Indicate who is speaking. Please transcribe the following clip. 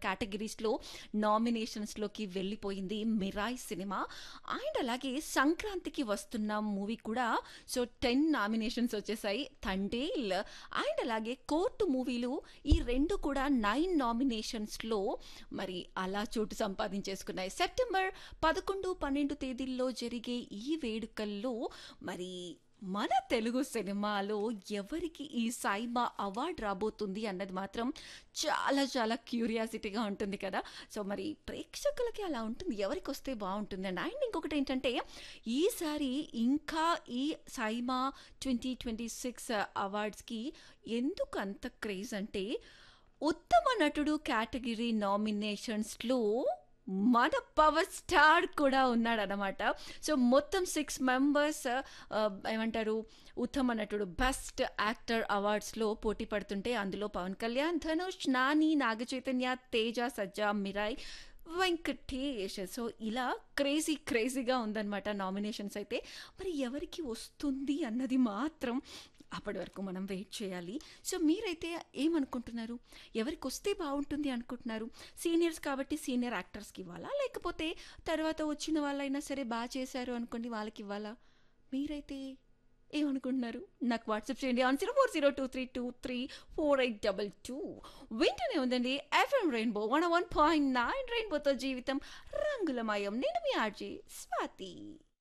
Speaker 1: కేటగిరీస్లో నామినేషన్స్లోకి వెళ్ళిపోయింది Mirai cinema and అలాగే సంక్రాంతికి వస్తున్న మూవీ కూడా సో టెన్ నామినేషన్స్ వచ్చేసాయి తండేల్ అండ్ అలాగే కోర్టు మూవీలు ఈ రెండు కూడా నైన్ నామినేషన్స్లో మరి అలా చోటు సంపాదించేసుకున్నాయి సెప్టెంబర్ పదకొండు పన్నెండు తేదీల్లో జరిగే ఈ వేడుకల్లో మరి మన తెలుగు సినిమాలో ఎవరికి ఈ సైమా అవార్డు రాబోతుంది అన్నది మాత్రం చాలా చాలా క్యూరియాసిటీగా ఉంటుంది కదా సో మరి ప్రేక్షకులకి అలా ఉంటుంది ఎవరికి వస్తే బాగుంటుంది అండ్ అండ్ ఇంకొకటి ఏంటంటే ఈసారి ఇంకా ఈ సైమా ట్వంటీ ట్వంటీ సిక్స్ అవార్డ్స్కి ఎందుకు అంత క్రేజ్ అంటే ఉత్తమ నటుడు కేటగిరీ నామినేషన్స్లో మన పవర్ స్టార్ కూడా ఉన్నాడనమాట సో మొత్తం సిక్స్ మెంబర్స్ ఏమంటారు ఉత్తమ నటుడు బెస్ట్ యాక్టర్ అవార్డ్స్లో పోటీ పడుతుంటే అందులో పవన్ కళ్యాణ్ ధనుష్ నాని నాగ చైతన్య తేజ సజ్జా మిరాయ్ వెంకటేష్ సో ఇలా క్రేజీ క్రేజీగా ఉందన్నమాట నామినేషన్స్ అయితే మరి ఎవరికి వస్తుంది అన్నది మాత్రం అప్పటి వరకు మనం వెయిట్ చేయాలి సో మీరైతే ఏమనుకుంటున్నారు ఎవరికి వస్తే బాగుంటుంది అనుకుంటున్నారు సీనియర్స్ కాబట్టి సీనియర్ యాక్టర్స్కి ఇవ్వాలా లేకపోతే తర్వాత వచ్చిన వాళ్ళైనా సరే బాగా చేశారు అనుకోండి వాళ్ళకి ఇవ్వాలా మీరైతే ఏమనుకుంటున్నారు నాకు వాట్సాప్ చేయండి on zero four zero two three two three four eight double two వింటూనే ఉందండి FM rainbow one one point nine రెయిన్బోతో జీవితం రంగులమయం నేను మీ ఆర్జీ స్వాతి